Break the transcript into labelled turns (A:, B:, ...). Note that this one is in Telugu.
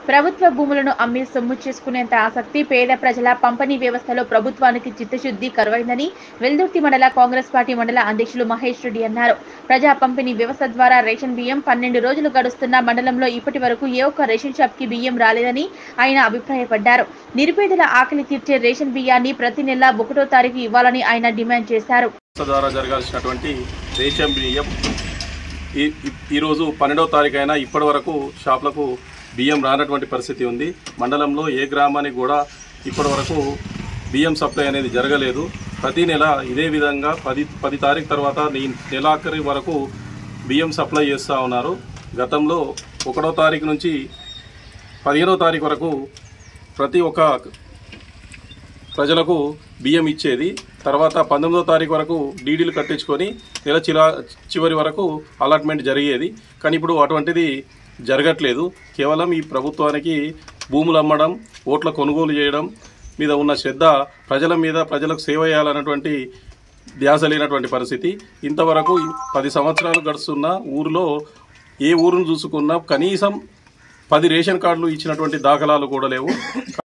A: ప్రభుత్వ భూములను అమ్మి సొమ్ము చేసుకునేంత ఆసక్తి పేద ప్రజల పంపిణీ వ్యవస్థలో ప్రభుత్వానికి చిత్తశుద్ధి కరువైందని వెల్దుర్తి మండల కాంగ్రెస్ పార్టీ మండల అధ్యక్షులు మహేష్ రెడ్డి అన్నారు ప్రజా పంపిణీ వ్యవస్థ ద్వారా రేషన్ బియ్యం పన్నెండు రోజులు గడుస్తున్న మండలంలో ఇప్పటి వరకు ఏ ఒక్క రేషన్ షాప్ కి బియ్యం రాలేదని ఆయన అభిప్రాయపడ్డారు నిరుపేదల ఆకలి తీర్చే రేషన్ బియ్యాన్ని ప్రతి నెల ఒకటో తారీఖు ఇవ్వాలని ఆయన డిమాండ్ చేశారు
B: సంస్థ ద్వారా జరగాల్సినటువంటి రేషన్ బియ్యం ఈ- ఈ- ఈరోజు పన్నెండవ తారీఖు అయినా ఇప్పటి వరకు షాపులకు బియ్యం రానటువంటి పరిస్థితి ఉంది మండలంలో ఏ గ్రామానికి కూడా ఇప్పటి వరకు బియ్యం సప్లై అనేది జరగలేదు ప్రతి నెల ఇదే విధంగా పది పది తారీఖు తర్వాత ఈ నెలాఖరి వరకు బియ్యం సప్లై చేస్తూ ఉన్నారు గతంలో ఒకటో తారీఖు నుంచి పదిహేనో తారీఖు వరకు ప్రతి ఒక్క ప్రజలకు బియ్యం ఇచ్చేది తర్వాత పంతొమ్మిదో తారీఖు వరకు డీడీలు కట్టించుకొని నెల చిరా చివరి వరకు అలాట్మెంట్ జరిగేది కానీ ఇప్పుడు అటువంటిది జరగట్లేదు కేవలం ఈ ప్రభుత్వానికి భూములు అమ్మడం ఓట్ల కొనుగోలు చేయడం మీద ఉన్న శ్రద్ధ ప్రజల మీద ప్రజలకు సేవ చేయాలన్నటువంటి ధ్యాస లేనటువంటి పరిస్థితి ఇంతవరకు పది సంవత్సరాలు గడుస్తున్న ఊరిలో ఏ ఊరును చూసుకున్నా కనీసం పది రేషన్ కార్డులు ఇచ్చినటువంటి దాఖలాలు కూడా లేవు